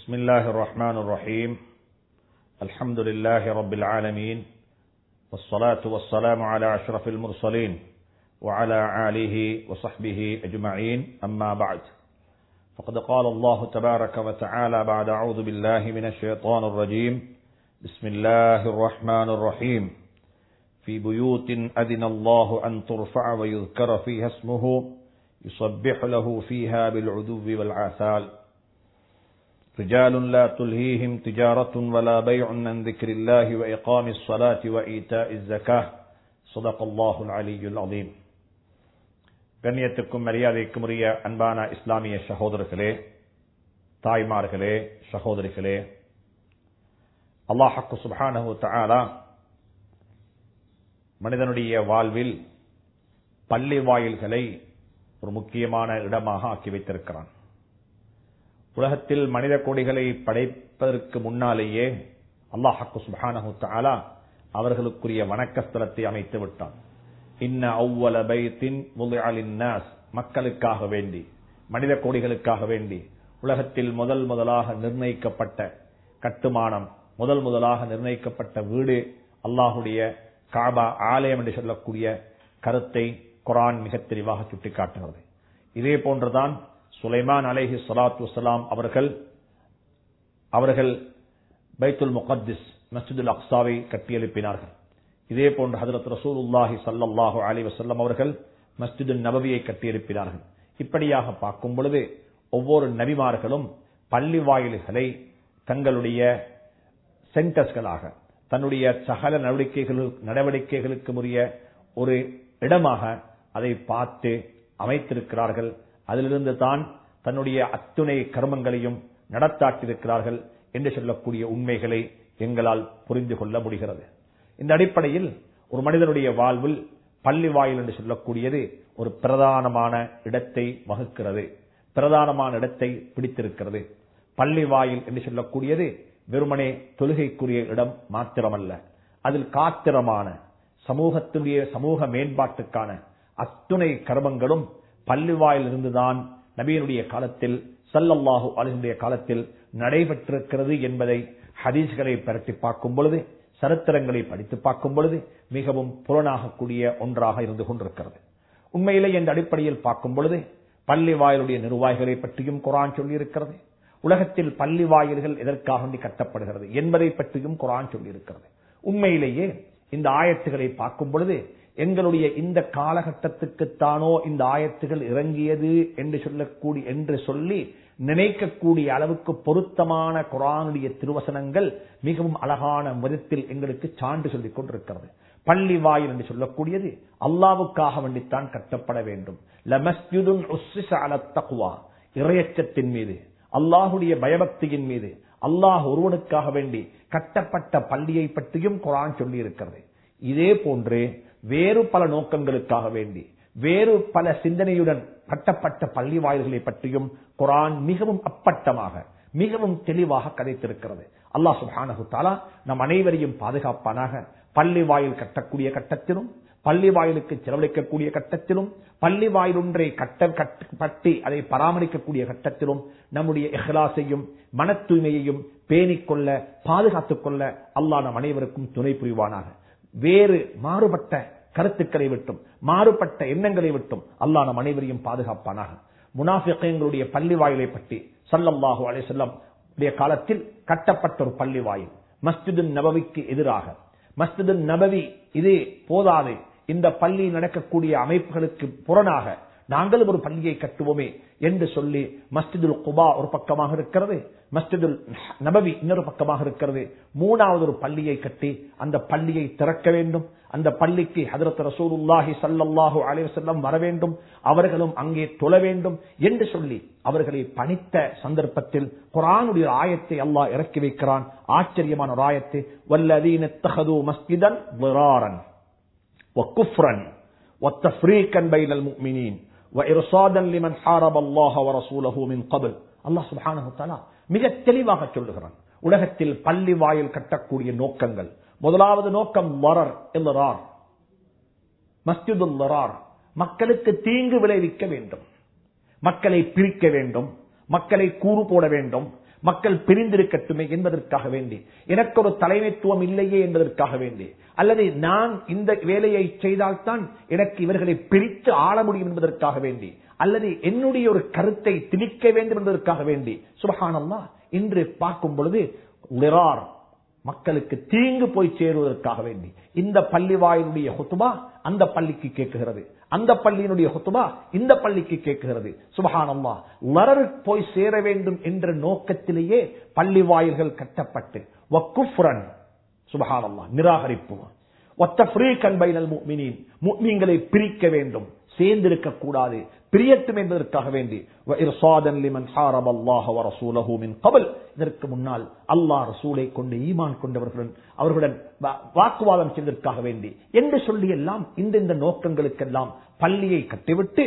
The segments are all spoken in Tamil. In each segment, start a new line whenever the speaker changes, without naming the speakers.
بسم الله الرحمن الرحيم الحمد لله رب العالمين والصلاة والسلام على أشرف المرسلين وعلى آله وصحبه أجمعين أما بعد فقد قال الله تبارك وتعالى بعد أعوذ بالله من الشيطان الرجيم بسم الله الرحمن الرحيم في بيوت أذن الله أن ترفع ويذكر فيها اسمه يصبح له فيها بالعدو والعاثال رجال لا تلهيهم تجارة ولا بيع عن ذكر الله وإقام الصلاة وإيتاء الزكاة صدق الله العلي العظيم கண்ணியத்துக்கும் மரியாதைக்கும் உரிய அன்பான இஸ்லாமிய சகோதரர்களே தாய்மார்களே சகோதரிகளே அல்லாஹக்கு சுபானஹு தஆலா மனிதனுடைய வாழ்வில் பள்ளி வாயில்களை ஒரு முக்கியமான இடமாக ஆக்கி வைத்திருக்கிறான் உலகத்தில் மனித கொடிகளை படைப்பதற்கு முன்னாலேயே அல்லாஹக்கு சுபானஹு தஆலா அவர்களுக்குரிய வணக்கஸ்தலத்தை அமைத்து விட்டான் இன்ன அவ்வல பைத்தின் நாஸ் மக்களுக்காக வேண்டி மனித கோடிகளுக்காக வேண்டி உலகத்தில் முதல் முதலாக நிர்ணயிக்கப்பட்ட கட்டுமானம் முதல் முதலாக நிர்ணயிக்கப்பட்ட வீடு அல்லாஹுடைய காபா ஆலயம் என்று சொல்லக்கூடிய கருத்தை குரான் மிக தெளிவாக சுட்டிக்காட்டுகிறது இதே போன்றுதான் சுலைமான் அலேஹி சலாத்து வலாம் அவர்கள் அவர்கள் பைத்துல் முகத்திஸ் மஸ்ஜிதுல் அக்சாவை கட்டியெழுப்பினார்கள் இதே போன்று ஹதரத் ரசூலுல்லாஹி சல்லாஹு அலி வசல்லம் அவர்கள் மஸ்ஜிது நபவியை கட்டியிருக்கிறார்கள் இப்படியாக பார்க்கும் பொழுது ஒவ்வொரு நபிமார்களும் பள்ளி வாயில்களை தங்களுடைய சென்டர்ஸ்களாக தன்னுடைய சகல நடவடிக்கைகள் நடவடிக்கைகளுக்கு உரிய ஒரு இடமாக அதை பார்த்து அமைத்திருக்கிறார்கள் அதிலிருந்து தான் தன்னுடைய அத்துணை கர்மங்களையும் நடத்தாட்டிருக்கிறார்கள் என்று சொல்லக்கூடிய உண்மைகளை எங்களால் புரிந்து கொள்ள முடிகிறது இந்த அடிப்படையில் ஒரு மனிதனுடைய வாழ்வில் பள்ளி வாயில் என்று சொல்லக்கூடியது ஒரு பிரதானமான இடத்தை வகுக்கிறது பிரதானமான இடத்தை பிடித்திருக்கிறது பள்ளி வாயில் என்று சொல்லக்கூடியது வெறுமனே தொழுகைக்குரிய இடம் மாத்திரமல்ல அதில் காத்திரமான சமூகத்தினுடைய சமூக மேம்பாட்டுக்கான அத்துணை கர்மங்களும் பள்ளி வாயில் இருந்துதான் நபியனுடைய காலத்தில் சல்லல்லாஹு அலினுடைய காலத்தில் நடைபெற்றிருக்கிறது என்பதை ஹதீஸ்களை பரட்டி பார்க்கும் பொழுது சரித்திரங்களை படித்து பார்க்கும் பொழுது மிகவும் புலனாகக்கூடிய ஒன்றாக இருந்து கொண்டிருக்கிறது உண்மையிலே என்ற அடிப்படையில் பார்க்கும் பொழுது பள்ளி வாயிலுடைய நிர்வாகிகளை பற்றியும் குரான் சொல்லியிருக்கிறது உலகத்தில் பள்ளி வாயில்கள் எதற்காக கட்டப்படுகிறது என்பதை பற்றியும் குரான் சொல்லியிருக்கிறது உண்மையிலேயே இந்த ஆயத்துகளை பார்க்கும் பொழுது எங்களுடைய இந்த காலகட்டத்துக்குத்தானோ இந்த ஆயத்துகள் இறங்கியது என்று சொல்லக்கூடிய என்று சொல்லி நினைக்கக்கூடிய அளவுக்கு பொருத்தமான குரானுடைய திருவசனங்கள் மிகவும் அழகான முறைத்தில் எங்களுக்கு சான்று சொல்லிக் கொண்டிருக்கிறது பள்ளி வாயில் என்று சொல்லக்கூடியது அல்லாவுக்காக வேண்டித்தான் கட்டப்பட வேண்டும் இறையச்சத்தின் மீது அல்லாஹுடைய பயபக்தியின் மீது அல்லாஹ் ஒருவனுக்காக வேண்டி கட்டப்பட்ட பள்ளியை பற்றியும் குரான் சொல்லி இருக்கிறது இதே போன்று வேறு பல நோக்கங்களுக்காக வேண்டி வேறு பல சிந்தனையுடன் கட்டப்பட்ட பள்ளி வாயில்களை பற்றியும் குரான் மிகவும் அப்பட்டமாக மிகவும் தெளிவாக கதைத்திருக்கிறது அல்லாஹ் சுபானு தாலா நம் அனைவரையும் பாதுகாப்பானாக பள்ளி வாயில் கட்டக்கூடிய கட்டத்திலும் பள்ளி வாயிலுக்கு செலவழிக்கக்கூடிய கட்டத்திலும் பள்ளி வாயில் ஒன்றை கட்ட கட்டி அதை பராமரிக்கக்கூடிய கட்டத்திலும் நம்முடைய எஹ்லாசையும் மன தூய்மையையும் பேணிக்கொள்ள பாதுகாத்துக் கொள்ள அல்லாஹ் நம் அனைவருக்கும் துணை புரிவானாக வேறு மாறுபட்ட கருத்துக்களை விட்டும் மாறுபட்ட எண்ணங்களை விட்டும் அல்லாஹ் நம் அனைவரையும் பாதுகாப்பானாக முனாஃபிகளுடைய பள்ளி வாயிலை பற்றி சல்லல்லாஹு அலை செல்லம் காலத்தில் கட்டப்பட்ட ஒரு பள்ளி வாயில் மஸ்ஜிது நபவிக்கு எதிராக மஸ்ஜிது நபவி இது போதாது இந்த பள்ளி நடக்கக்கூடிய அமைப்புகளுக்கு புறனாக நாங்களும் ஒரு பள்ளியை கட்டுவோமே என்று சொல்லி மஸ்ஜிதுல் குபா ஒரு பக்கமாக இருக்கிறது மஸ்ஜிதுல் நபவி இன்னொரு பக்கமாக இருக்கிறது மூணாவது ஒரு பள்ளியை கட்டி அந்த பள்ளியை திறக்க வேண்டும் அந்த பள்ளிக்கு ஹதரத் ரசூலுல்லாஹி சல்லல்லாஹு அலைவசல்லம் வர வேண்டும் அவர்களும் அங்கே தொழ வேண்டும் என்று சொல்லி அவர்களை பணித்த சந்தர்ப்பத்தில் குரானுடைய ஆயத்தை அல்லாஹ் இறக்கி வைக்கிறான் ஆச்சரியமான ஒரு ஆயத்தை வல்லதீன தகது மஸ்ஜிதன் விராரன் وكفرا والتفريقا بين المؤمنين وإرصادا لمن حارب الله ورسوله من قبل الله سبحانه وتعالى மிக தெளிவாக சொல்லுகிறான் உலகத்தில் பள்ளி வாயில் கட்டக்கூடிய நோக்கங்கள் முதலாவது நோக்கம் வரர் இல்லரார் மஸ்ஜிதுல் லரார் மக்களுக்கு தீங்கு விளைவிக்க வேண்டும் மக்களை பிரிக்க வேண்டும் மக்களை கூறு போட வேண்டும் மக்கள் பிரிந்திருக்கட்டுமே என்பதற்காக வேண்டி எனக்கு ஒரு தலைமைத்துவம் இல்லையே என்பதற்காக வேண்டி அல்லது நான் இந்த வேலையை செய்தால்தான் எனக்கு இவர்களை பிரித்து ஆள முடியும் என்பதற்காக வேண்டி அல்லது என்னுடைய ஒரு கருத்தை திணிக்க வேண்டும் என்பதற்காக வேண்டி சுபஹானல்லா இன்று பார்க்கும் பொழுது லிரார் மக்களுக்கு தீங்கு போய் சேருவதற்காக வேண்டி இந்த பள்ளி வாயினுடைய ஹுத்துபா அந்த பள்ளிக்கு கேட்குகிறது அந்த பள்ளியினுடைய ஹுத்துபா இந்த பள்ளிக்கு கேட்குகிறது சுபஹானல்லா லரரு போய் சேர வேண்டும் என்ற நோக்கத்திலேயே பள்ளி வாயில்கள் கட்டப்பட்டு வக்குஃப்ரன் சுபஹானல்லா நிராகரிப்பு முக்மீன்களை பிரிக்க வேண்டும் சேர்ந்திருக்க கூடாது பிரியட்டும் என்பதற்காக வேண்டி இதற்கு முன்னால் அல்லாஹ் ரசூலை கொண்டு ஈமான் கொண்டவர்களுடன் அவர்களுடன் வாக்குவாதம் செய்வதற்காக வேண்டி என்று சொல்லி எல்லாம் இந்த இந்த நோக்கங்களுக்கெல்லாம் பள்ளியை கட்டிவிட்டு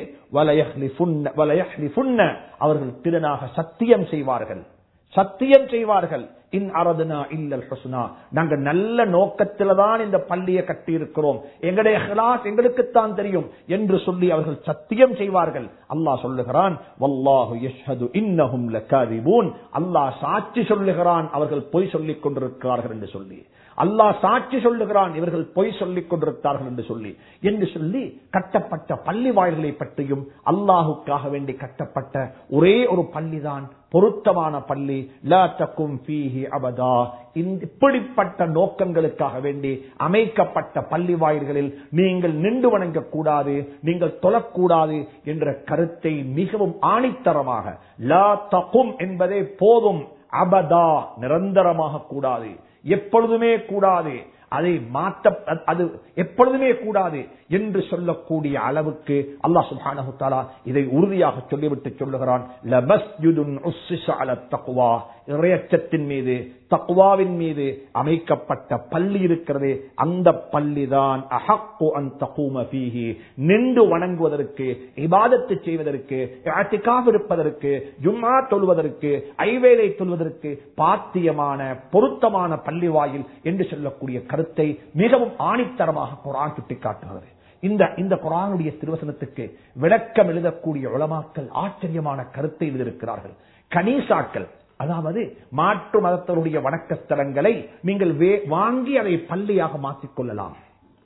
அவர்கள் திறனாக சத்தியம் செய்வார்கள் சத்தியம் செய்வார்கள் இன் அரதுனா இல்லல் ஹுஸ்னா நாங்க நல்ல நோக்கத்தில தான் இந்த பள்ளியை கட்டி இருக்கிறோம் எங்களுடைய ஹலாஸ் எங்களுக்குத்தான் தெரியும் என்று சொல்லி அவர்கள் சத்தியம் செய்வார்கள் அல்லாஹ் சொல்லுகிறான் வல்லாஹு யஷ்ஹது இன்னஹும் லகாதிபூன் அல்லாஹ் சாட்சி சொல்லுகிறான் அவர்கள் பொய் சொல்லிக் கொண்டிருக்கிறார்கள் என்று சொல்லி அல்லாஹ் சாட்சி சொல்லுகிறான் இவர்கள் பொய் சொல்லிக் கொண்டிருக்கிறார்கள் என்று சொல்லி என்று சொல்லி கட்டப்பட்ட பள்ளி வாயில்களை பற்றியும் அல்லாஹுக்காக வேண்டி கட்டப்பட்ட ஒரே ஒரு பள்ளிதான் பொருத்தமான பள்ளி லா தக்கும் ஃபீஹி அபதா இப்படிப்பட்ட நோக்கங்களுக்காக வேண்டி அமைக்கப்பட்ட பள்ளி வாயில்களில் நீங்கள் நின்று வணங்க கூடாது நீங்கள் தொழக்கூடாது என்ற கருத்தை மிகவும் ஆணித்தரமாக லா தகும் என்பதே போதும் அபதா நிரந்தரமாக கூடாது எப்பொழுதுமே கூடாது அதை மாற்ற அது எப்பொழுதுமே கூடாது என்று சொல்லக்கூடிய அளவுக்கு அல்லாஹ் சுப்ஹானஹு தஆலா இதை உறுதியாக சொல்லிவிட்டு சொல்லுகிறான் லமஸ்ஜுதுன் உஸ்ஸிஸ அலா தக்வா இறையச்சத்தின் மீது தக்வாவின் மீது அமைக்கப்பட்ட பள்ளி இருக்கிறது அந்த பள்ளிதான் அஹக்கு அன் தகூம ஃபீஹி நின்று வணங்குவதற்கு இபாதத்து செய்வதற்கு இஅ்திகாஃப் இருப்பதற்கு ஜும்மா தொழுவதற்கு ஐவேளை தொழுவதற்கு பாத்தியமான பொருத்தமான பள்ளி வாயில் என்று சொல்லக்கூடிய கருத்தை மிகவும் ஆணித்தரமாக குரான் சுட்டிக்காட்டுகிறது இந்த இந்த குரானுடைய திருவசனத்துக்கு விளக்கம் எழுதக்கூடிய உளமாக்கல் ஆச்சரியமான கருத்தை எழுதியிருக்கிறார்கள் கனீசாக்கள் அதாவது மாற்று மதத்தருடைய வணக்க ஸ்தலங்களை நீங்கள் வாங்கி அதை பள்ளியாக மாற்றிக் கொள்ளலாம்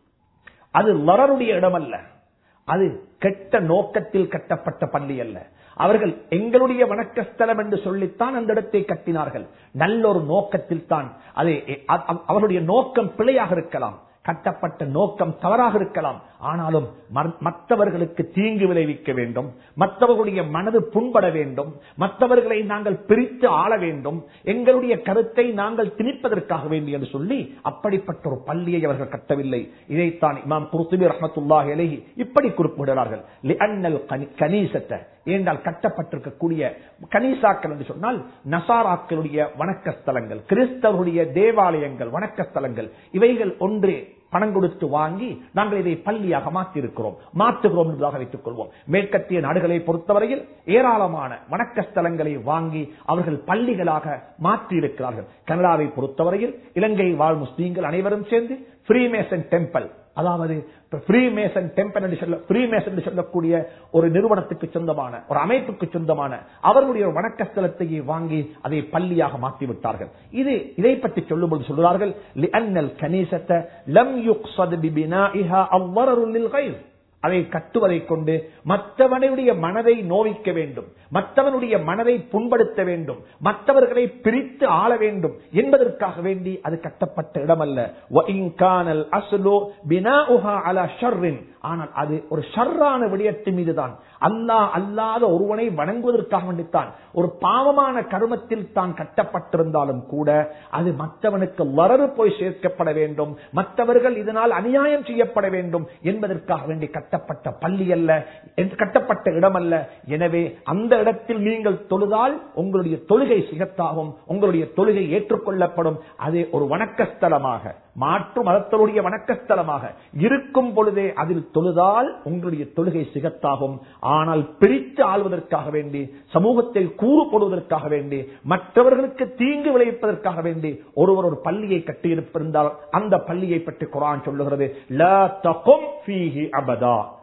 அது லரருடைய இடம் அல்ல அது கெட்ட நோக்கத்தில் கட்டப்பட்ட பள்ளி அல்ல அவர்கள் எங்களுடைய வணக்க ஸ்தலம் என்று சொல்லித்தான் அந்த இடத்தை கட்டினார்கள் நல்ல ஒரு நோக்கத்தில் தான் அது அவருடைய நோக்கம் பிழையாக இருக்கலாம் கட்டப்பட்ட நோக்கம் தவறாக இருக்கலாம் ஆனாலும் மற்றவர்களுக்கு தீங்கு விளைவிக்க வேண்டும் மற்றவர்களுடைய மனது புண்பட வேண்டும் மற்றவர்களை நாங்கள் பிரித்து ஆள வேண்டும் எங்களுடைய கருத்தை நாங்கள் திணிப்பதற்காக வேண்டும் என்று சொல்லி அப்படிப்பட்ட ஒரு பள்ளியை அவர்கள் கட்டவில்லை இதைத்தான் இமாம் குருத்துபி ரஹமத்துல்லாஹ் அலைஹி இப்படி குறிப்பிடுகிறார்கள் கனீசத்தை ஏண்டால் கட்டப்பட்டிருக்கக்கூடிய கனீசாக்கள் என்று சொன்னால் நசாராக்களுடைய வணக்க ஸ்தலங்கள் கிறிஸ்தவருடைய தேவாலயங்கள் வணக்க ஸ்தலங்கள் இவைகள் ஒன்றே பணம் கொடுத்து வாங்கி நாங்கள் இதை பள்ளியாக மாற்றிருக்கிறோம் மாற்றுகிறோம் என்பதாக வைத்துக் கொள்வோம் மேற்கத்திய நாடுகளை பொறுத்தவரையில் ஏராளமான வணக்க ஸ்தலங்களை வாங்கி அவர்கள் பள்ளிகளாக மாற்றியிருக்கிறார்கள் கனடாவை பொறுத்தவரையில் இலங்கை வாழ் முஸ்லீம்கள் அனைவரும் சேர்ந்து ஃப்ரீமேசன் டெம்பிள் அதாவது ஃப்ரீமேசன் டெம்பிள் என்று சொல்ல ஃப்ரீமேசன் என்று சொல்லக்கூடிய ஒரு நிறுவனத்துக்கு சொந்தமான ஒரு அமைப்புக்கு சொந்தமான அவர்களுடைய ஒரு வணக்க ஸ்தலத்தையே வாங்கி அதை பள்ளியாக மாற்றி விட்டார்கள் இது இதை பற்றி சொல்லும்போது சொல்கிறார்கள் லிஅன்னல் கனீசத்தை லம் யுக்ஸத் பிபினாஇஹா அவ்வரருல் லில்கைர் அதை கட்டுவதை கொண்டு மற்றவனுடைய மனதை நோவிக்க வேண்டும் மற்றவனுடைய மனதை புண்படுத்த வேண்டும் மற்றவர்களை பிரித்து ஆள வேண்டும் என்பதற்காக வேண்டி அது கட்டப்பட்ட இடமல்ல ஆனால் அது ஒரு ஷர்ரான விடயத்தின் மீதுதான் அல்லாஹ் அல்லாத ஒருவனை வணங்குவதற்காக வேண்டித்தான் ஒரு பாவமான கருமத்தில் தான் கட்டப்பட்டிருந்தாலும் கூட அது மற்றவனுக்கு வரறு போய் சேர்க்கப்பட வேண்டும் மற்றவர்கள் இதனால் அநியாயம் செய்யப்பட வேண்டும் என்பதற்காக வேண்டி கட்டப்பட்ட பள்ளி அல்ல கட்டப்பட்ட இடம் அல்ல எனவே அந்த இடத்தில் நீங்கள் தொழுதால் உங்களுடைய தொழுகை சிகத்தாகும் உங்களுடைய தொழுகை ஏற்றுக்கொள்ளப்படும் அது ஒரு வணக்கஸ்தலமாக மாற்று மதத்தருடைய வணக்கஸ்தலமாக இருக்கும் பொழுதே அதில் தொழுதால் உங்களுடைய தொழுகை சிகத்தாகும் ஆனால் பிரித்து ஆள்வதற்காக வேண்டி சமூகத்தை கூறு போடுவதற்காக வேண்டி மற்றவர்களுக்கு தீங்கு விளைவிப்பதற்காக வேண்டி ஒருவர் ஒரு பள்ளியை கட்டியிருப்பிருந்தால் அந்த பள்ளியை பற்றி குரான் சொல்லுகிறது அபதா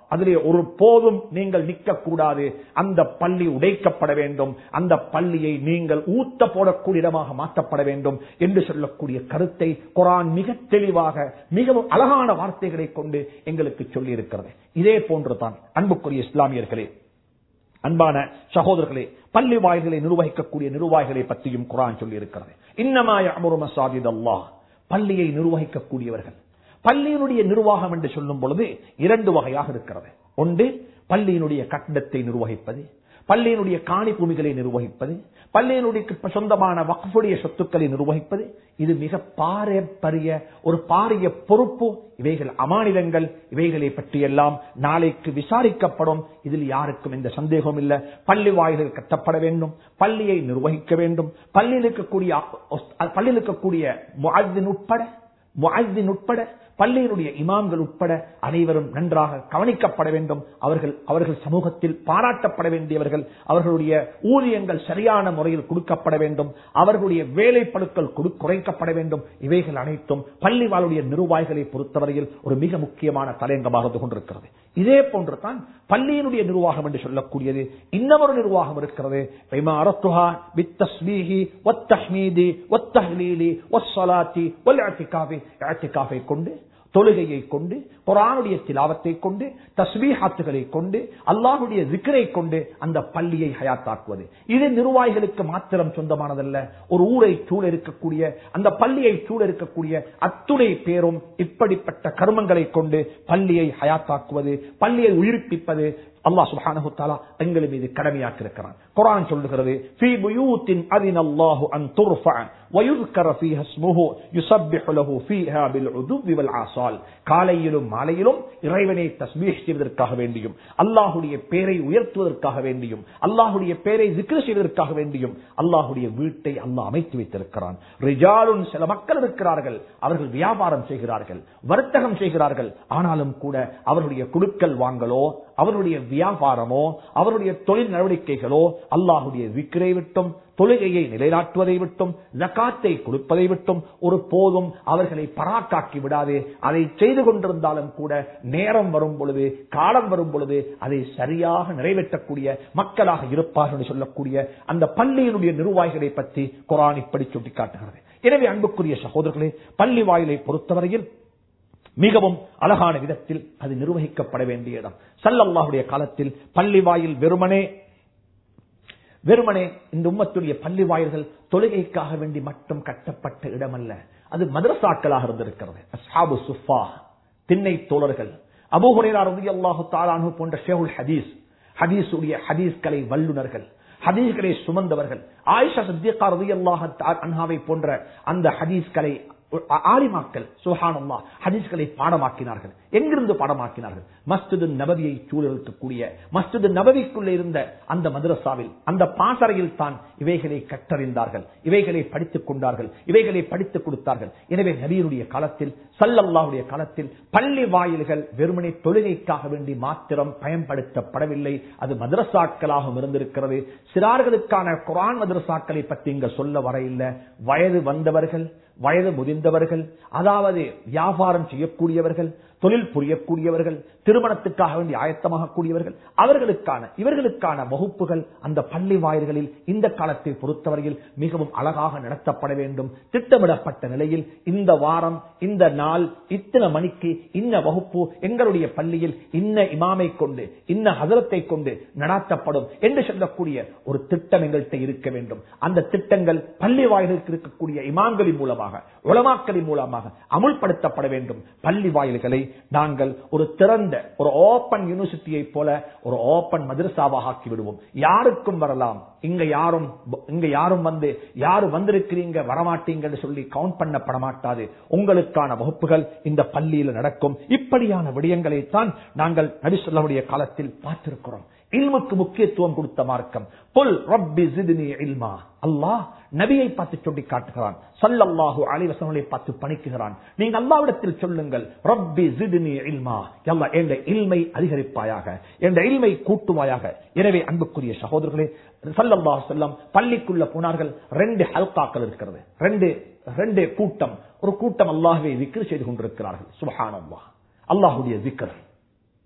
அதிலே ஒரு போதும் நீங்கள் நிற்கக்கூடாது அந்த பள்ளி உடைக்கப்பட வேண்டும் அந்த பள்ளியை நீங்கள் ஊத்த போடக்கூடிய இடமாக மாற்றப்பட வேண்டும் என்று சொல்லக்கூடிய கருத்தை குரான் மிக தெளிவாக மிகவும் அழகான வார்த்தைகளை கொண்டு எங்களுக்கு சொல்லி இருக்கிறது இதே போன்றுதான் அன்புக்குரிய இஸ்லாமியர்களே அன்பான சகோதரர்களே பள்ளி வாயில்களை நிர்வகிக்கக்கூடிய நிர்வாகிகளை பற்றியும் குரான் சொல்லி இருக்கிறது இன்னமாய அமரு மசாஜித் அல்லாஹ் பள்ளியை நிர்வகிக்கக்கூடியவர்கள் பள்ளியினுடைய நிர்வாகம் என்று சொல்லும் பொழுது இரண்டு வகையாக இருக்கிறது ஒன்று பள்ளியினுடைய கட்டடத்தை நிர்வகிப்பது பள்ளியினுடைய காணி பூமிகளை நிர்வகிப்பது பள்ளியினுடைய சொந்தமான வக்ஃபுடைய சொத்துக்களை நிர்வகிப்பது இது மிக பாரம்பரிய ஒரு பாரிய பொறுப்பு இவைகள் அமானிதங்கள் இவைகளை பற்றியெல்லாம் நாளைக்கு விசாரிக்கப்படும் இதில் யாருக்கும் எந்த சந்தேகமும் இல்ல பள்ளி வாயில்கள் கட்டப்பட வேண்டும் பள்ளியை நிர்வகிக்க வேண்டும் பள்ளியில் இருக்கக்கூடிய பள்ளியில் இருக்கக்கூடிய முஅத்தின் உட்பட முஅத்தின் உட்பட பள்ளியினுடைய இமாம்கள் உட்பட அனைவரும் நன்றாக கவனிக்கப்பட வேண்டும் அவர்கள் அவர்கள் சமூகத்தில் பாராட்டப்பட வேண்டியவர்கள் அவர்களுடைய ஊதியங்கள் சரியான முறையில் கொடுக்கப்பட வேண்டும் அவர்களுடைய வேலைப்பழுக்கள் குறைக்கப்பட வேண்டும் இவைகள் அனைத்தும் பள்ளி வாழுடைய நிர்வாகிகளை பொறுத்தவரையில் ஒரு மிக முக்கியமான தலையங்கமாக இருந்து கொண்டிருக்கிறது இதே போன்றுதான் பள்ளியினுடைய நிர்வாகம் என்று சொல்லக்கூடியது இன்னமொரு நிர்வாகம் இருக்கிறது கொண்டு தொழுகையை கொண்டு குரானுடைய திலாவத்தை கொண்டு தஸ்மீஹாத்துகளை கொண்டு அல்லாஹுடைய விக்கரை கொண்டு அந்த பள்ளியை ஹயாத்தாக்குவது இது நிர்வாகிகளுக்கு மாத்திரம் சொந்தமானதல்ல ஒரு ஊரை சூழ இருக்கக்கூடிய அந்த பள்ளியை சூழ இருக்கக்கூடிய அத்துணை பேரும் இப்படிப்பட்ட கர்மங்களை கொண்டு பள்ளியை ஹயாத்தாக்குவது பள்ளியை உயிர்ப்பிப்பது அல்லாஹ் சுப்ஹானஹு தஆலா எங்கள் மீது கடமையாக்கி இருக்கிறான் குர்ஆன் சொல்லுகிறது ஃபீ புயூத்தின் அல்லாஹு அன் துர்ஃபா வயுذكر فيها اسمه يسبح له فيها بالعدو والآصال காலையிலும் மாலையிலும் இறைவனை தஸ்பீஹ் செய்வதற்காக வேண்டியும் அல்லாஹுடைய பேரை உயர்த்துவதற்காக வேண்டியும் அல்லாஹுடைய பேரை zikr செய்வதற்காக வேண்டியும் அல்லாஹுடைய வீட்டை அல்லாஹ் அமைத்து வைத்திருக்கிறான் ரிஜாலுன் சில மக்கள் இருக்கிறார்கள் அவர்கள் வியாபாரம் செய்கிறார்கள் வர்த்தகம் செய்கிறார்கள் ஆனாலும் கூட அவர்களுடைய குழுக்கள் வாங்கலோ அவருடைய வியாபாரமோ அவருடைய தொழில் நடவடிக்கைகளோ அல்லாஹுடைய விக்கிரை விட்டும் தொழுகையை நிலைநாட்டுவதை விட்டும் ஜக்காத்தை கொடுப்பதை விட்டும் ஒரு போதும் அவர்களை பராக்காக்கி விடாது அதை செய்து கொண்டிருந்தாலும் கூட நேரம் வரும் பொழுது காலம் வரும் பொழுது அதை சரியாக நிறைவேற்றக்கூடிய மக்களாக இருப்பார்கள் என்று சொல்லக்கூடிய அந்த பள்ளியினுடைய நிர்வாகிகளை பற்றி குரான் இப்படி சுட்டிக்காட்டுகிறது எனவே அன்புக்குரிய சகோதரர்களே பள்ளி வாயிலை பொறுத்தவரையில் மிகவும் அழகான விதத்தில் அது நிர்வகிக்கப்பட வேண்டிய இடம் சல்லல்லாஹுடைய காலத்தில் பள்ளி வாயில் வெறுமனே வெறுமனே இந்த உம்மத்துடைய பள்ளி வாயில்கள் தொழுகைக்காக வேண்டி மட்டும் கட்டப்பட்ட இடம் அல்ல அது மதரசாக்களாக இருந்திருக்கிறது அஸ்ஹாபு சுஃபா திண்ணை தோழர்கள் அபூஹுரேரா ரலியல்லாஹு தஆலா போன்ற ஷேகுல் ஹதீஸ் ஹதீஸுடைய ஹதீஸ்களை வல்லுனர்கள் ஹதீஸ்களை சுமந்தவர்கள் ஆயிஷா சித்திகா ரலியல்லாஹு அன்ஹாவை போன்ற அந்த ஹதீஸ்களை ஆலிமாக்கள் சுஹானல்லா ஹதீஸ்களை பாடமாக்கினார்கள் எங்கிருந்து பாடமாக்கினார்கள் மஸ்ஜிது நபவியை சூழலிருக்கக்கூடிய மஸ்ஜிது நபவிக்குள்ள இருந்த அந்த மதரசாவில் அந்த பாசறையில் தான் இவைகளை கற்றறிந்தார்கள் இவைகளை படித்துக் கொண்டார்கள் இவைகளை படித்துக் கொடுத்தார்கள் எனவே நபியினுடைய காலத்தில் சல்லல்லாவுடைய காலத்தில் பள்ளி வாயில்கள் வெறுமனை தொழுகைக்காக வேண்டி மாத்திரம் பயன்படுத்தப்படவில்லை அது மதரசாக்களாகவும் இருந்திருக்கிறது சிறார்களுக்கான குரான் மதரசாக்களை பற்றி இங்க சொல்ல வர இல்லை வயது வந்தவர்கள் வயது முதிர்ந்தவர்கள் அதாவது வியாபாரம் செய்யக்கூடியவர்கள் தொழில் புரியக்கூடியவர்கள் திருமணத்துக்காக வேண்டி ஆயத்தமாக கூடியவர்கள் அவர்களுக்கான இவர்களுக்கான வகுப்புகள் அந்த பள்ளி வாயில்களில் இந்த காலத்தை பொறுத்தவரையில் மிகவும் அழகாக நடத்தப்பட வேண்டும் திட்டமிடப்பட்ட நிலையில் இந்த வாரம் இந்த நாள் இத்தனை மணிக்கு இன்ன வகுப்பு எங்களுடைய பள்ளியில் இன்ன இமாமை கொண்டு இன்ன ஹசரத்தை கொண்டு நடாத்தப்படும் என்று சொல்லக்கூடிய ஒரு திட்டம் எங்கள்கிட்ட இருக்க வேண்டும் அந்த திட்டங்கள் பள்ளி வாயிலுக்கு இருக்கக்கூடிய இமாம்களின் மூலமாக உளமாக்களின் மூலமாக அமுல்படுத்தப்பட வேண்டும் பள்ளி வாயில்களை நாங்கள் ஒரு திறந்த ஒரு ஓபன் யூனிவர்சிட்டியை போல ஒரு ஓபன் மதரசாவாக ஆக்கி விடுவோம் யாருக்கும் வரலாம் இங்க யாரும் இங்க யாரும் வந்து யாரு வந்திருக்கிறீங்க வரமாட்டீங்கன்னு சொல்லி கவுண்ட் பண்ணப்பட மாட்டாது உங்களுக்கான வகுப்புகள் இந்த பள்ளியில் நடக்கும் இப்படியான விடயங்களை தான் நாங்கள் நபிசல்லாவுடைய காலத்தில் பார்த்திருக்கிறோம் இல்முக்கு முக்கியத்துவம் கொடுத்த மார்க்கம் புல் ரப்பி ஜிதினி இல்மா அல்லாஹ் நபியை பார்த்து சொல்லி காட்டுகிறான் சல்லல்லாஹு அலிவசங்களை பார்த்து பணிக்குகிறான் நீங்க அல்லாவிடத்தில் சொல்லுங்கள் ரப்பி ஜிதினி இல்மா எல்லா என்ற இல்மை அதிகரிப்பாயாக என்ற இல்மை கூட்டுவாயாக எனவே அன்புக்குரிய சகோதரர்களே சல்லல்லாஹு செல்லம் பள்ளிக்குள்ள போனார்கள் ரெண்டு ஹல்காக்கள் இருக்கிறது ரெண்டு ரெண்டு கூட்டம் ஒரு கூட்டம் அல்லாஹுவை விக்ரு செய்து கொண்டிருக்கிறார்கள் சுபஹானல்லாஹ் அல்லாஹுடைய விக்கர்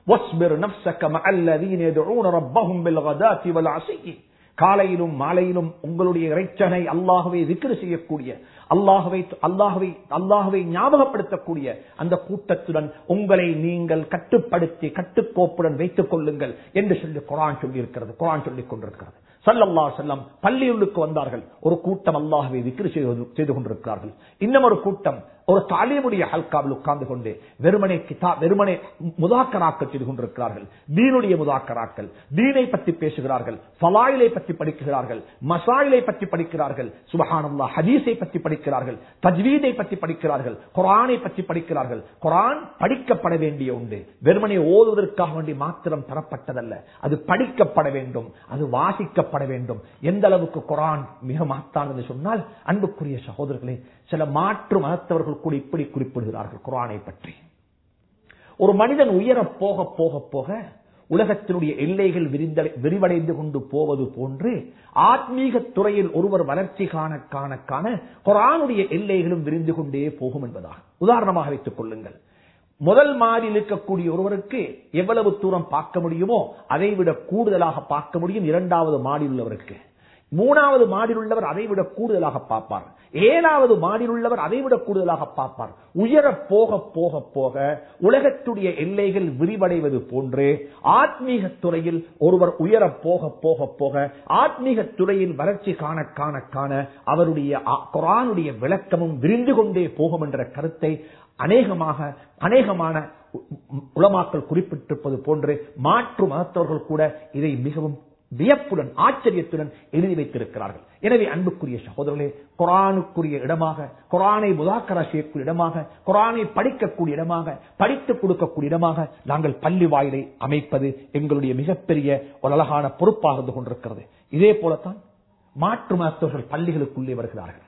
واصبر نفسك مع الذين يدعون ربهم بالغداة والعشي காலையிலும் மாலையிலும் உங்களுடைய இறைச்சனை அல்லாஹுவை விக்கிர செய்யக்கூடிய அல்லாஹுவை அல்லாஹுவை அல்லாஹுவை ஞாபகப்படுத்தக்கூடிய அந்த கூட்டத்துடன் உங்களை நீங்கள் கட்டுப்படுத்தி கட்டுக்கோப்புடன் வைத்துக் கொள்ளுங்கள் என்று சொல்லி குரான் சொல்லி இருக்கிறது குரான் சொல்லிக் கொண்டிருக்கிறது சல்லல்லா செல்லம் பள்ளியுள்ளுக்கு வந்தார்கள் ஒரு கூட்டம் அல்லாஹுவை விக்கிர செய்து கொண்டிருக்கிறார்கள் இன்னும் ஒரு கூட்டம் ஒரு தாலிமுடைய ஹல்காவில் உட்கார்ந்து கொண்டு வெறுமனை கிதா வெறுமனை முதாக்கராக்கள் செய்து கொண்டிருக்கிறார்கள் தீனுடைய முதாக்கராக்கள் தீனை பற்றி பேசுகிறார்கள் ஃபலாயிலை பற்றி படிக்கிறார்கள் மசாயிலை பற்றி படிக்கிறார்கள் சுபஹானல்லா ஹதீஸை பற்றி படிக்கிறார்கள் தஜ்வீதை பற்றி படிக்கிறார்கள் குரானை பற்றி படிக்கிறார்கள் குரான் படிக்கப்பட வேண்டிய உண்டு வெறுமனை ஓதுவதற்காக வேண்டி மாத்திரம் தரப்பட்டதல்ல அது படிக்கப்பட வேண்டும் அது வாசிக்கப்பட வேண்டும் எந்த அளவுக்கு குரான் மிக மாத்தானது சொன்னால் அன்புக்குரிய சகோதரர்களே சில மாற்று மதத்தவர்கள் கூட இப்படி குறிப்பிடுகிறார்கள் குரானை பற்றி ஒரு மனிதன் உயர போக போக போக உலகத்தினுடைய எல்லைகள் விரிவடைந்து கொண்டு போவது போன்று ஆத்மீக துறையில் ஒருவர் வளர்ச்சி காண காண காண குரானுடைய எல்லைகளும் விரிந்து கொண்டே போகும் என்பதாக உதாரணமாக வைத்துக் கொள்ளுங்கள் முதல் மாடியில் இருக்கக்கூடிய ஒருவருக்கு எவ்வளவு தூரம் பார்க்க முடியுமோ அதை விட கூடுதலாக பார்க்க முடியும் இரண்டாவது மாடியில் உள்ளவருக்கு மூணாவது மாடியில் உள்ளவர் அதை விட கூடுதலாக பார்ப்பார் ஏழாவது மாடியில் உள்ளவர் அதை விட கூடுதலாக பார்ப்பார் உயர போக போக போக உலகத்துடைய எல்லைகள் விரிவடைவது போன்று ஆத்மீக துறையில் ஒருவர் உயர போக போக போக ஆத்மீக துறையில் வளர்ச்சி காண காண காண அவருடைய குரானுடைய விளக்கமும் விரிந்து கொண்டே போகும் என்ற கருத்தை அநேகமாக அநேகமான உலமாக்கள் குறிப்பிட்டிருப்பது போன்று மாற்று மதத்தவர்கள் கூட இதை மிகவும் வியப்புடன் ஆச்சரியத்துடன் எழுதி வைத்திருக்கிறார்கள் எனவே அன்புக்குரிய சகோதரர்களே குரானுக்குரிய இடமாக குரானை முதாக்கரா செய்யக்கூடிய இடமாக குரானை படிக்கக்கூடிய இடமாக படித்துக் கொடுக்கக்கூடிய இடமாக நாங்கள் பள்ளி வாயிலை அமைப்பது எங்களுடைய மிகப்பெரிய ஒரு அழகான பொறுப்பாக இருந்து கொண்டிருக்கிறது இதே போலத்தான் மாற்று மருத்துவர்கள் பள்ளிகளுக்குள்ளே வருகிறார்கள்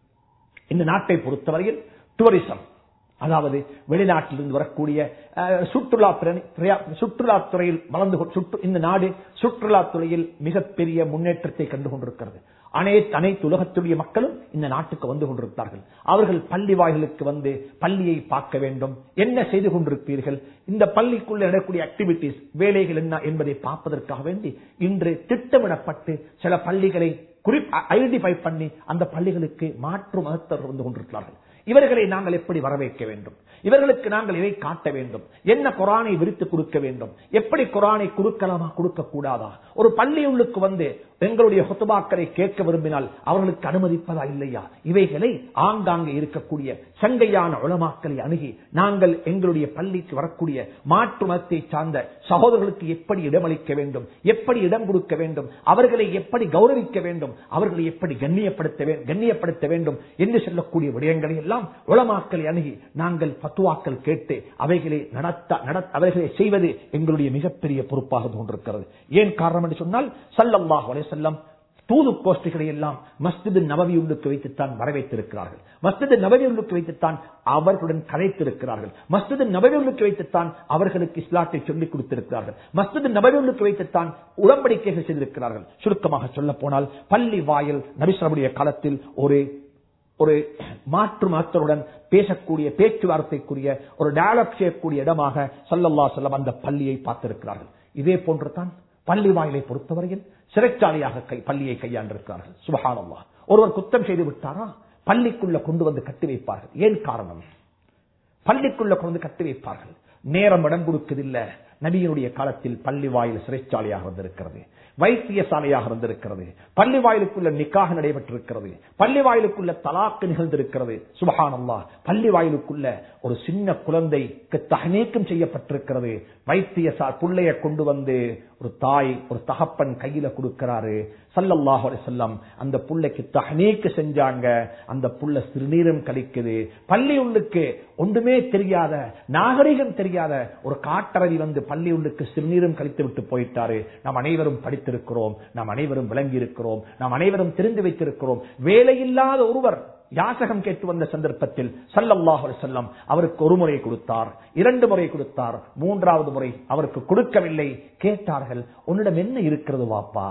இந்த நாட்டை பொறுத்தவரையில் டூரிசம் அதாவது வெளிநாட்டிலிருந்து வரக்கூடிய சுற்றுலா சுற்றுலாத்துறையில் வளர்ந்து இந்த நாடு சுற்றுலாத்துறையில் மிகப்பெரிய முன்னேற்றத்தை கண்டு கொண்டிருக்கிறது அனைத்து அனைத்து உலகத்துடைய மக்களும் இந்த நாட்டுக்கு வந்து கொண்டிருக்கிறார்கள் அவர்கள் பள்ளி வாயிலுக்கு வந்து பள்ளியை பார்க்க வேண்டும் என்ன செய்து கொண்டிருப்பீர்கள் இந்த பள்ளிக்குள்ள நடக்கூடிய ஆக்டிவிட்டிஸ் வேலைகள் என்ன என்பதை பார்ப்பதற்காக வேண்டி இன்று திட்டமிடப்பட்டு சில பள்ளிகளை ஐடென்டிஃபை பண்ணி அந்த பள்ளிகளுக்கு மாற்று மகத்தவர்கள் வந்து கொண்டிருக்கிறார்கள் இவர்களை நாங்கள் எப்படி வரவேற்க வேண்டும் இவர்களுக்கு நாங்கள் இதை காட்ட வேண்டும் என்ன குரானை விரித்து கொடுக்க வேண்டும் எப்படி குரானை கொடுக்கலாமா கொடுக்க கூடாதா ஒரு பள்ளியுள்ளுக்கு வந்து எங்களுடைய சொத்துபாக்களை கேட்க விரும்பினால் அவர்களுக்கு அனுமதிப்பதா இல்லையா இவைகளை ஆங்காங்கே இருக்கக்கூடிய சங்கையான உளமாக்களை அணுகி நாங்கள் எங்களுடைய பள்ளிக்கு வரக்கூடிய மாற்று மதத்தை சார்ந்த சகோதரர்களுக்கு எப்படி இடமளிக்க வேண்டும் எப்படி இடம் கொடுக்க வேண்டும் அவர்களை எப்படி கௌரவிக்க வேண்டும் அவர்களை எப்படி கண்ணியப்படுத்த கண்ணியப்படுத்த வேண்டும் என்று சொல்லக்கூடிய விடயங்களை எல்லாம் உளமாக்களை அணுகி நாங்கள் பத்துவாக்கள் கேட்டு அவைகளை நடத்த அவைகளை செய்வது எங்களுடைய மிகப்பெரிய பொறுப்பாக கொண்டிருக்கிறது ஏன் காரணம் என்று சொன்னால் சல்லல்லாஹ் செல்லம் தூது கோஷ்டிகளை எல்லாம் மஸ்திது நபவியுள்ளுக்கு வைத்துத்தான் வரவேற்றிருக்கிறார்கள் மஸ்திது நபவியுள்ளுக்கு வைத்துத்தான் அவர்களுடன் கதைத்திருக்கிறார்கள் மஸ்திது நபவியுள்ளுக்கு வைத்துத்தான் அவர்களுக்கு இஸ்லாத்தை சொல்லிக் கொடுத்திருக்கிறார்கள் மஸ்திது நபவியுள்ளுக்கு வைத்துத்தான் உடன்படிக்கைகள் செய்திருக்கிறார்கள் சுருக்கமாக சொல்ல போனால் பள்ளி வாயில் நபிசரமுடைய காலத்தில் ஒரு ஒரு மாற்று மாத்தருடன் பேசக்கூடிய பேச்சுவார்த்தைக்குரிய ஒரு டயலாக் செய்யக்கூடிய இடமாக சல்லல்லா செல்லம் அந்த பள்ளியை பார்த்திருக்கிறார்கள் இதே போன்றுதான் பள்ளி வாயிலை பொறுத்தவரையில் சிறைச்சாலையாக கை பள்ளியை கையாண்டிருக்கிறார்கள் சுபகானல்லா ஒருவர் குத்தம் செய்து விட்டாரா பள்ளிக்குள்ள கொண்டு வந்து கட்டி வைப்பார்கள் ஏன் காரணம் பள்ளிக்குள்ள கொண்டு வந்து கட்டி வைப்பார்கள் நேரம் இடம் கொடுக்கதில்லை நபியினுடைய காலத்தில் பள்ளி வாயில் சிறைச்சாலையாக வந்திருக்கிறது வைத்தியசாலையாக இருந்திருக்கிறது பள்ளி வாயிலுக்குள்ள நிக்காக நடைபெற்றிருக்கிறது பள்ளி வாயிலுக்குள்ள தலாக்கு நிகழ்ந்திருக்கிறது சுபஹானல்லா பள்ளி வாயிலுக்குள்ள ஒரு சின்ன குழந்தைக்கு தகநீக்கம் செய்யப்பட்டிருக்கிறது வைத்தியசா புள்ளைய கொண்டு வந்து ஒரு தாய் ஒரு தகப்பன் கையில கொடுக்கிறாரு சல்லல்லாஹு செல்லம் அந்த புள்ளைக்கு தகனீக்கு செஞ்சாங்க அந்த புள்ள சிறுநீரம் கழிக்குது பள்ளி உள்ளுக்கு ஒன்றுமே தெரியாத நாகரிகம் தெரியாத ஒரு காட்டரவி வந்து பள்ளி உள்ளுக்கு சிறுநீரம் கழித்து விட்டு போயிட்டாரு நாம் அனைவரும் படித்திருக்கிறோம் நாம் அனைவரும் விளங்கி இருக்கிறோம் நாம் அனைவரும் தெரிந்து வைத்திருக்கிறோம் வேலையில்லாத ஒருவர் யாசகம் கேட்டு வந்த சந்தர்ப்பத்தில் சல்லல்லாஹு செல்லம் அவருக்கு ஒரு முறை கொடுத்தார் இரண்டு முறை கொடுத்தார் மூன்றாவது முறை அவருக்கு கொடுக்கவில்லை கேட்டார்கள் உன்னிடம் என்ன இருக்கிறது வாப்பா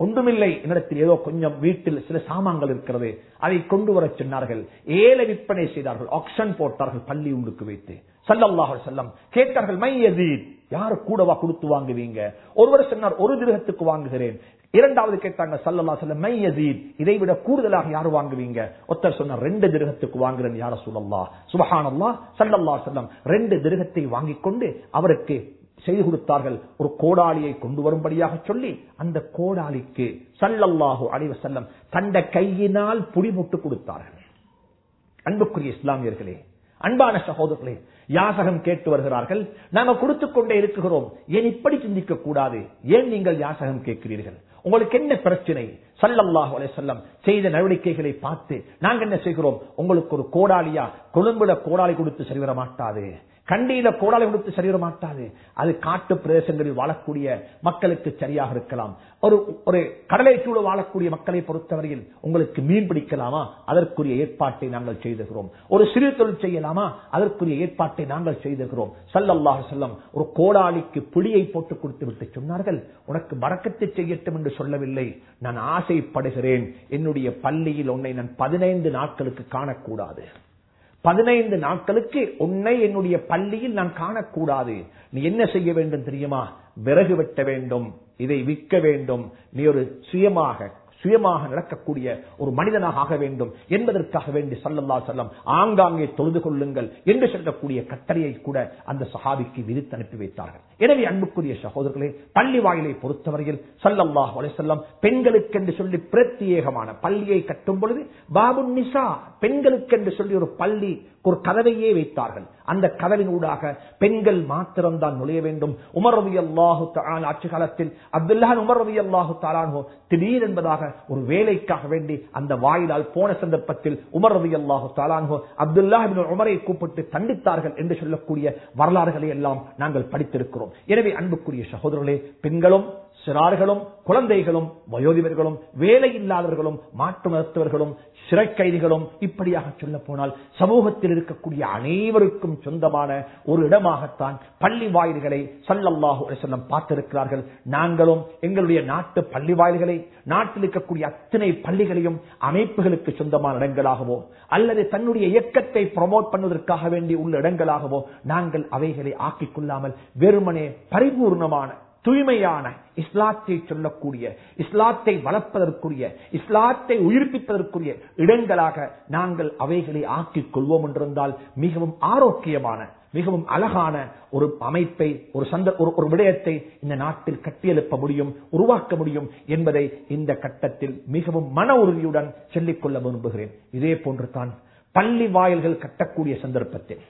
ஒன்றுமில்லை என்னிடத்தில் ஏதோ கொஞ்சம் வீட்டில் சில சாமான்கள் இருக்கிறது அதை கொண்டு வர சொன்னார்கள் ஏழை விற்பனை செய்தார்கள் ஆக்ஷன் போட்டார்கள் பள்ளி உள்ளுக்கு வைத்து சல்லல்லாஹு செல்லம் கேட்டார்கள் மை யசீத் யாரு கூடவா கொடுத்து வாங்குவீங்க ஒருவர் சொன்னார் ஒரு திருகத்துக்கு வாங்குகிறேன் இரண்டாவது கேட்டாங்க சல்லல்லா செல்லம் மை யசீத் இதை விட கூடுதலாக யாரு வாங்குவீங்க ஒருத்தர் சொன்னார் ரெண்டு திருகத்துக்கு வாங்குறேன் யார சொல்லல்லா சுபஹானல்லா சல்லல்லா செல்லம் ரெண்டு திருகத்தை வாங்கிக் கொண்டு அவருக்கு செய்து கொடுத்தார்கள் ஒரு கோடாலியை கொண்டு வரும்படியாக சொல்லி அந்த கோடாலிக்கு சல்லல்லாஹு அலைவ செல்லம் தந்த கையினால் புடிமுட்டு கொடுத்தார்கள் அன்புக்குரிய இஸ்லாமியர்களே அன்பான சகோதரர்களே யாசகம் கேட்டு வருகிறார்கள் நாம கொடுத்துக் கொண்டே இருக்கிறோம் ஏன் இப்படி சிந்திக்க கூடாது ஏன் நீங்கள் யாசகம் கேட்கிறீர்கள் உங்களுக்கு என்ன பிரச்சனை சல்லல்லாஹு அலைஹி வஸல்லம் செய்த நடவடிக்கைகளை பார்த்து நாங்க என்ன செய்கிறோம் உங்களுக்கு ஒரு கோடாலியா கொழும்புல கோடாலி கொடுத்து சரி வர மாட்டாது கண்டியில கோடாலை கொடுத்து சரி வர மாட்டாது அது காட்டு பிரதேசங்களில் வாழக்கூடிய மக்களுக்கு சரியாக இருக்கலாம் ஒரு ஒரு கடலை சூழ வாழக்கூடிய மக்களை பொறுத்தவரையில் உங்களுக்கு மீன் பிடிக்கலாமா அதற்குரிய ஏற்பாட்டை நாங்கள் செய்திருக்கிறோம் ஒரு சிறு தொழில் செய்யலாமா அதற்குரிய ஏற்பாட்டை நாங்கள் செய்திருக்கிறோம் சல்லல்லாஹு செல்லம் ஒரு கோடாலிக்கு பிடியை போட்டு கொடுத்து விட்டு சொன்னார்கள் உனக்கு மறக்கத்தை செய்யட்டும் என்று சொல்லவில்லை நான் ஆசைப்படுகிறேன் என்னுடைய பள்ளியில் உன்னை நான் பதினைந்து நாட்களுக்கு காணக்கூடாது பதினைந்து நாட்களுக்கு உன்னை என்னுடைய பள்ளியில் நான் காணக்கூடாது நீ என்ன செய்ய வேண்டும் தெரியுமா விறகு வெட்ட வேண்டும் இதை விற்க வேண்டும் நீ ஒரு சுயமாக சுயமாக நடக்கக்கூடிய ஒரு மனிதனாக ஆக வேண்டும் என்பதற்காக வேண்டி சல்லல்லா செல்லம் ஆங்காங்கே தொழுது கொள்ளுங்கள் என்று சொல்லக்கூடிய கட்டளையை கூட அந்த சஹாபிக்கு விதித்து அனுப்பி வைத்தார்கள் எனவே அன்புக்குரிய சகோதரர்களே பள்ளி வாயிலை பொறுத்தவரையில் சல்லல்லாஹ் செல்லம் பெண்களுக்கென்று சொல்லி பிரத்யேகமான பள்ளியை கட்டும் பொழுது பாபு நிசா பெண்களுக்கென்று சொல்லி ஒரு பள்ளி ஒரு கதவையே வைத்தார்கள் அந்த கதவின் ஊடாக பெண்கள் மாத்திரம்தான் நுழைய வேண்டும் உமர் ரவி அல்லாஹு ஆட்சி காலத்தில் அப்துல்லான் உமர் ரவி அல்லாஹு தாலானோ திடீர் என்பதாக ஒரு வேலைக்காக வேண்டி அந்த வாயிலால் போன சந்தர்ப்பத்தில் உமர் ரவி அல்லாஹு தாலானோ அப்துல்லா உமரை கூப்பிட்டு தண்டித்தார்கள் என்று சொல்லக்கூடிய வரலாறுகளை எல்லாம் நாங்கள் படித்திருக்கிறோம் எனவே அன்புக்குரிய சகோதரர்களே பெண்களும் சிறார்களும் குழந்தைகளும் வயோதிபர்களும் வேலை இல்லாதவர்களும் மாற்று மருத்துவர்களும் சிறை கைதிகளும் இப்படியாக சொல்ல போனால் சமூகத்தில் இருக்கக்கூடிய அனைவருக்கும் சொந்தமான ஒரு இடமாகத்தான் பள்ளி வாயில்களை சல்லல்லாஹு செல்லம் பார்த்திருக்கிறார்கள் நாங்களும் எங்களுடைய நாட்டு பள்ளி வாயில்களை நாட்டில் இருக்கக்கூடிய அத்தனை பள்ளிகளையும் அமைப்புகளுக்கு சொந்தமான இடங்களாகவோ அல்லது தன்னுடைய இயக்கத்தை ப்ரமோட் பண்ணுவதற்காக வேண்டி உள்ள இடங்களாகவோ நாங்கள் அவைகளை ஆக்கிக் கொள்ளாமல் வெறுமனே பரிபூர்ணமான தூய்மையான இஸ்லாத்தை சொல்லக்கூடிய இஸ்லாத்தை வளர்ப்பதற்குரிய இஸ்லாத்தை உயிர்ப்பிப்பதற்குரிய இடங்களாக நாங்கள் அவைகளை ஆக்கிக் கொள்வோம் என்றிருந்தால் மிகவும் ஆரோக்கியமான மிகவும் அழகான ஒரு அமைப்பை ஒரு சந்த ஒரு விடயத்தை இந்த நாட்டில் கட்டியெழுப்ப முடியும் உருவாக்க முடியும் என்பதை இந்த கட்டத்தில் மிகவும் மன உறுதியுடன் சொல்லிக்கொள்ள விரும்புகிறேன் இதே போன்று தான் பள்ளி வாயில்கள் கட்டக்கூடிய சந்தர்ப்பத்தில்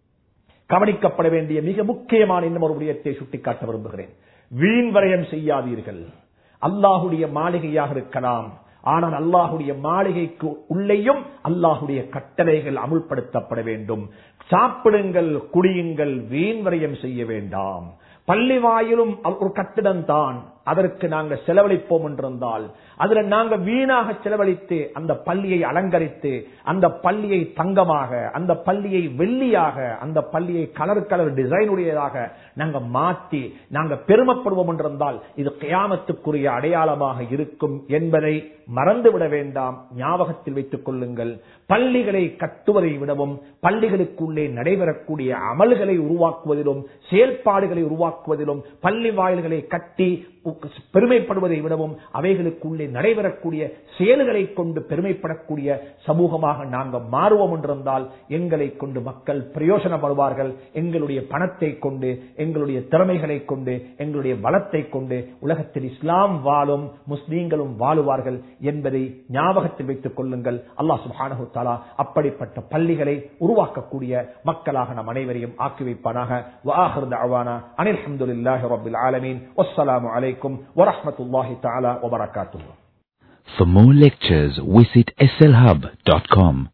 கவனிக்கப்பட வேண்டிய மிக முக்கியமான இன்னும் ஒரு விடயத்தை சுட்டிக்காட்ட விரும்புகிறேன் வீண் வரையம் செய்யாதீர்கள் அல்லாஹுடைய மாளிகையாக இருக்கலாம் ஆனால் அல்லாஹுடைய மாளிகைக்கு உள்ளேயும் அல்லாஹுடைய கட்டளைகள் அமுல்படுத்தப்பட வேண்டும் சாப்பிடுங்கள் குடியுங்கள் வீண் வரையம் செய்ய வேண்டாம் பள்ளி வாயிலும் ஒரு கட்டிடம் தான் அதற்கு நாங்கள் செலவழிப்போம் என்றிருந்தால் அதுல நாங்க வீணாக செலவழித்து அந்த பள்ளியை அலங்கரித்து அந்த பள்ளியை தங்கமாக அந்த பள்ளியை வெள்ளியாக அந்த பள்ளியை கலர் கலர் டிசைன் உடையதாக நாங்க மாற்றி நாங்க பெருமைப்படுவோம் என்றிருந்தால் இது கியாமத்துக்குரிய அடையாளமாக இருக்கும் என்பதை மறந்துவிட வேண்டாம் ஞாபகத்தில் வைத்துக் கொள்ளுங்கள் பள்ளிகளை கட்டுவதை விடவும் பள்ளிகளுக்குள்ளே நடைபெறக்கூடிய அமல்களை உருவாக்குவதிலும் செயல்பாடுகளை உருவாக்குவதிலும் பள்ளி வாயில்களை கட்டி பெருமைப்படுவதை விடவும் அவைகளுக்குள்ளே நடைபெறக்கூடிய செயல்களை கொண்டு பெருமைப்படக்கூடிய சமூகமாக நாங்கள் மாறுவோம் என்றிருந்தால் எங்களை கொண்டு மக்கள் பிரயோசனப்படுவார்கள் எங்களுடைய பணத்தை கொண்டு எங்களுடைய திறமைகளை கொண்டு எங்களுடைய பலத்தை கொண்டு உலகத்தில் இஸ்லாம் வாழும் முஸ்லீம்களும் வாழுவார்கள் என்பதை ஞாபகத்தில் வைத்துக் கொள்ளுங்கள் அல்லாஹ் சுபானு தாலா அப்படிப்பட்ட பள்ளிகளை உருவாக்கக்கூடிய மக்களாக நம் அனைவரையும் ஆக்கி வைப்பானாக அனில் அஹமதுல்லாஹி ரபில் ஆலமீன் வஸ்ஸலாமு அலைக்கும் வரஹமத்துல்லாஹி தாலா வபரகாத்துஹு
For more lectures, visit slhub.com.